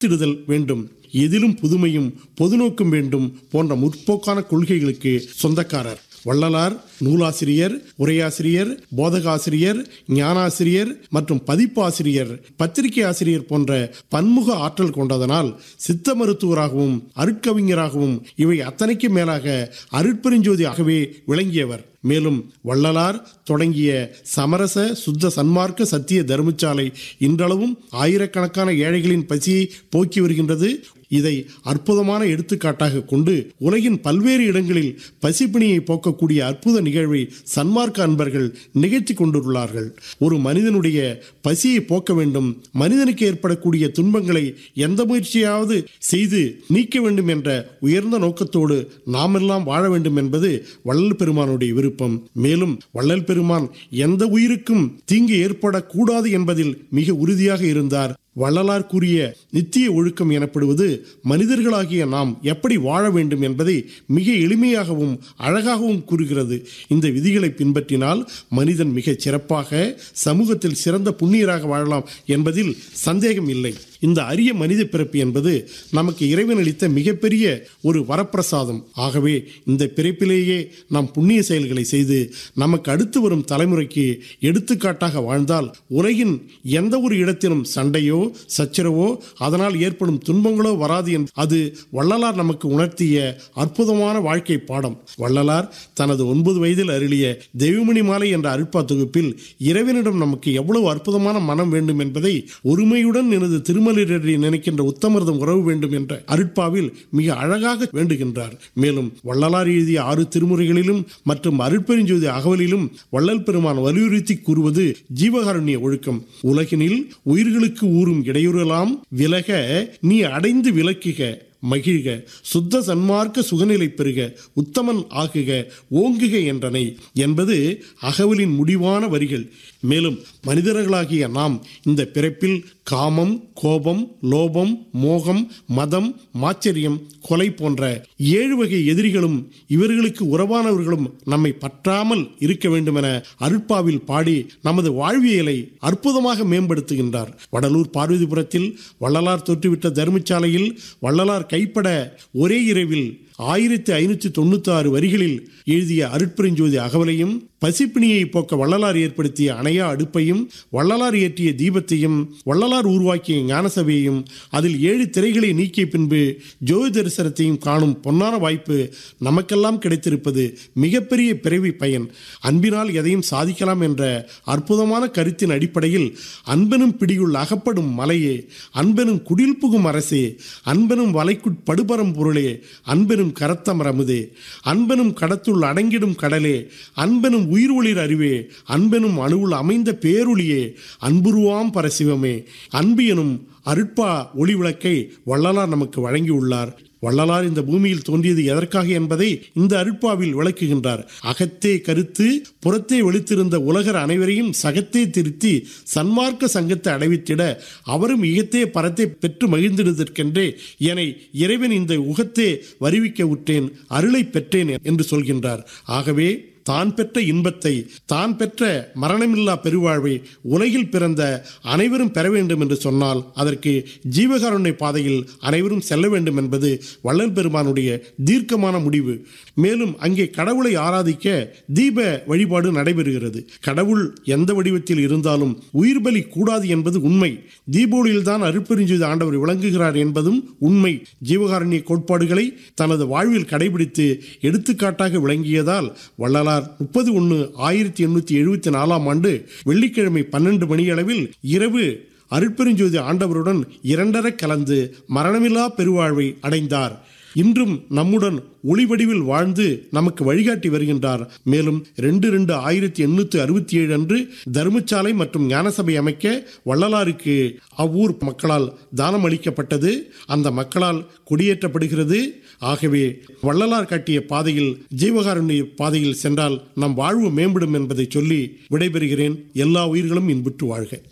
திடுதல் வேண்டும் எதிலும் புதுமையும் பொதுநோக்கும் வேண்டும் போன்ற முற்போக்கான கொள்கைகளுக்கு சொந்தக்காரர் வள்ளலார் நூலாசிரியர் உரையாசிரியர் போதகாசிரியர் ஞானாசிரியர் மற்றும் பதிப்பாசிரியர் பத்திரிகை ஆசிரியர் போன்ற பன்முக ஆற்றல் கொண்டதனால் சித்த மருத்துவராகவும் அருட்கவிஞராகவும் இவை அத்தனைக்கு மேலாக அருட்பெருஞ்சோதியாகவே விளங்கியவர் மேலும் வள்ளலார் தொடங்கிய சமரச சுத்த சன்மார்க்க சத்திய தர்மசாலை இன்றளவும் ஆயிரக்கணக்கான ஏழைகளின் பசியை போக்கி வருகின்றது இதை அற்புதமான எடுத்துக்காட்டாக கொண்டு உலகின் பல்வேறு இடங்களில் பசிப்பிணியை போக்கக்கூடிய அற்புத நிகழ்வை சன்மார்க்க அன்பர்கள் நிகழ்த்தி கொண்டுள்ளார்கள் ஒரு மனிதனுடைய பசியை போக்க வேண்டும் மனிதனுக்கு ஏற்படக்கூடிய துன்பங்களை எந்த முயற்சியாவது செய்து நீக்க வேண்டும் என்ற உயர்ந்த நோக்கத்தோடு நாமெல்லாம் வாழ வேண்டும் என்பது வள்ளல் பெருமானுடைய விருப்பம் மேலும் வள்ளல் பெருமான் எந்த உயிருக்கும் தீங்கு ஏற்படக்கூடாது என்பதில் மிக உறுதியாக இருந்தார் வள்ளலார் கூறிய நித்திய ஒழுக்கம் எனப்படுவது மனிதர்களாகிய நாம் எப்படி வாழ வேண்டும் என்பதை மிக எளிமையாகவும் அழகாகவும் கூறுகிறது இந்த விதிகளை பின்பற்றினால் மனிதன் மிகச் சிறப்பாக சமூகத்தில் சிறந்த புண்ணியராக வாழலாம் என்பதில் சந்தேகம் இல்லை இந்த அரிய மனித பிறப்பு என்பது நமக்கு இறைவன் அளித்த மிகப்பெரிய ஒரு வரப்பிரசாதம் ஆகவே இந்த பிறப்பிலேயே நாம் புண்ணிய செயல்களை செய்து நமக்கு அடுத்து வரும் தலைமுறைக்கு எடுத்துக்காட்டாக வாழ்ந்தால் உலகின் எந்த ஒரு இடத்திலும் சண்டையோ சச்சரவோ அதனால் ஏற்படும் துன்பங்களோ வராது என்று அது வள்ளலார் நமக்கு உணர்த்திய அற்புதமான வாழ்க்கை பாடம் வள்ளலார் தனது ஒன்பது வயதில் அருளிய தெய்வமணி மாலை என்ற அருட்பா தொகுப்பில் இறைவனிடம் நமக்கு எவ்வளவு அற்புதமான மனம் வேண்டும் என்பதை ஒருமையுடன் எனது திருமலிரடி நினைக்கின்ற உத்தமர்தம் உறவு வேண்டும் என்ற அருட்பாவில் மிக அழகாக வேண்டுகின்றார் மேலும் வள்ளலார் எழுதிய ஆறு திருமுறைகளிலும் மற்றும் அருட்பெருஞ்சோதி அகவலிலும் வள்ளல் பெருமான் வலியுறுத்தி கூறுவது ஜீவகாருண்ய ஒழுக்கம் உலகினில் உயிர்களுக்கு ஊறும் இடையூறலாம் விலக நீ அடைந்து விலக்குக மகிழ்க சுத்த சன்மார்க்க சுகநிலை பெறுக உத்தமன் ஆகுக ஓங்குக என்றனை என்பது அகவலின் முடிவான வரிகள் மேலும் மனிதர்களாகிய நாம் இந்த பிறப்பில் காமம் கோபம் லோபம் மோகம் மதம் மாச்சரியம் கொலை போன்ற ஏழு வகை எதிரிகளும் இவர்களுக்கு உறவானவர்களும் நம்மை பற்றாமல் இருக்க வேண்டுமென அருட்பாவில் பாடி நமது வாழ்வியலை அற்புதமாக மேம்படுத்துகின்றார் வடலூர் பார்வதிபுரத்தில் வள்ளலார் தொற்றுவிட்ட தர்மசாலையில் வள்ளலார் கைப்பட ஒரே இரவில் ஆயிரத்தி ஐநூற்றி தொண்ணூத்தி ஆறு வரிகளில் எழுதிய அருட்பெருஞ்சோதி அகவலையும் பசிப்பிணியை போக்க வள்ளலார் ஏற்படுத்திய அணையா அடுப்பையும் வள்ளலார் ஏற்றிய தீபத்தையும் வள்ளலார் உருவாக்கிய ஞானசபையையும் அதில் ஏழு திரைகளை நீக்கிய பின்பு ஜோதி தரிசனத்தையும் காணும் பொன்னான வாய்ப்பு நமக்கெல்லாம் கிடைத்திருப்பது மிகப்பெரிய பிறவி பயன் அன்பினால் எதையும் சாதிக்கலாம் என்ற அற்புதமான கருத்தின் அடிப்படையில் அன்பெனும் பிடியுள் அகப்படும் மலையே அன்பெனும் குடில் புகும் அரசே அன்பெனும் வலைக்குட் படுபரம் பொருளே அன்பெனும் கரத்தமர் அமுதே அன்பெனும் கடத்துள் அடங்கிடும் கடலே அன்பெனும் உயிர் ஒளிர் அறிவே அன்பெனும் அணுவுள் அமைந்த பேருளியே அன்புருவாம் பரசிவமே அன்பு எனும் அருட்பா ஒளி விளக்கை வள்ளலார் நமக்கு வழங்கியுள்ளார் வள்ளலார் இந்த பூமியில் தோன்றியது எதற்காக என்பதை இந்த அருட்பாவில் விளக்குகின்றார் அகத்தே கருத்து புறத்தே வெளித்திருந்த உலகர் அனைவரையும் சகத்தே திருத்தி சன்மார்க்க சங்கத்தை அடைவித்திட அவரும் இகத்தே பரத்தை பெற்று மகிழ்ந்திடுதற்கென்றே என இறைவன் இந்த உகத்தே வருவிக்க விட்டேன் அருளை பெற்றேன் என்று சொல்கின்றார் ஆகவே தான் பெற்ற இன்பத்தை தான் பெற்ற மரணமில்லா பெருவாழ்வை உலகில் பிறந்த அனைவரும் பெற வேண்டும் என்று சொன்னால் அதற்கு ஜீவகாருண்ய பாதையில் அனைவரும் செல்ல வேண்டும் என்பது வள்ளல் பெருமானுடைய தீர்க்கமான முடிவு மேலும் அங்கே கடவுளை ஆராதிக்க தீப வழிபாடு நடைபெறுகிறது கடவுள் எந்த வடிவத்தில் இருந்தாலும் உயிர் பலி கூடாது என்பது உண்மை தீபோலியில்தான் அருட்பெருஞ்செய்த ஆண்டவர் விளங்குகிறார் என்பதும் உண்மை ஜீவகாருண்ய கோட்பாடுகளை தனது வாழ்வில் கடைபிடித்து எடுத்துக்காட்டாக விளங்கியதால் வள்ளலார் வரலாறு முப்பது ஒன்று ஆயிரத்தி எண்ணூற்றி எழுபத்தி நாலாம் ஆண்டு வெள்ளிக்கிழமை பன்னெண்டு மணியளவில் இரவு அருட்பெருஞ்சோதி ஆண்டவருடன் இரண்டர கலந்து மரணமில்லா பெருவாழ்வை அடைந்தார் இன்றும் நம்முடன் ஒளி வடிவில் வாழ்ந்து நமக்கு வழிகாட்டி வருகின்றார் மேலும் ரெண்டு ரெண்டு ஆயிரத்தி எண்ணூத்தி அறுபத்தி ஏழு அன்று தர்மசாலை மற்றும் ஞானசபை அமைக்க வள்ளலாருக்கு அவ்வூர் மக்களால் தானம் அளிக்கப்பட்டது அந்த மக்களால் குடியேற்றப்படுகிறது ஆகவே வள்ளலார் காட்டிய பாதையில் ஜீவகாருண்ய பாதையில் சென்றால் நம் வாழ்வு மேம்படும் என்பதை சொல்லி விடைபெறுகிறேன் எல்லா உயிர்களும் இன்புற்று வாழ்க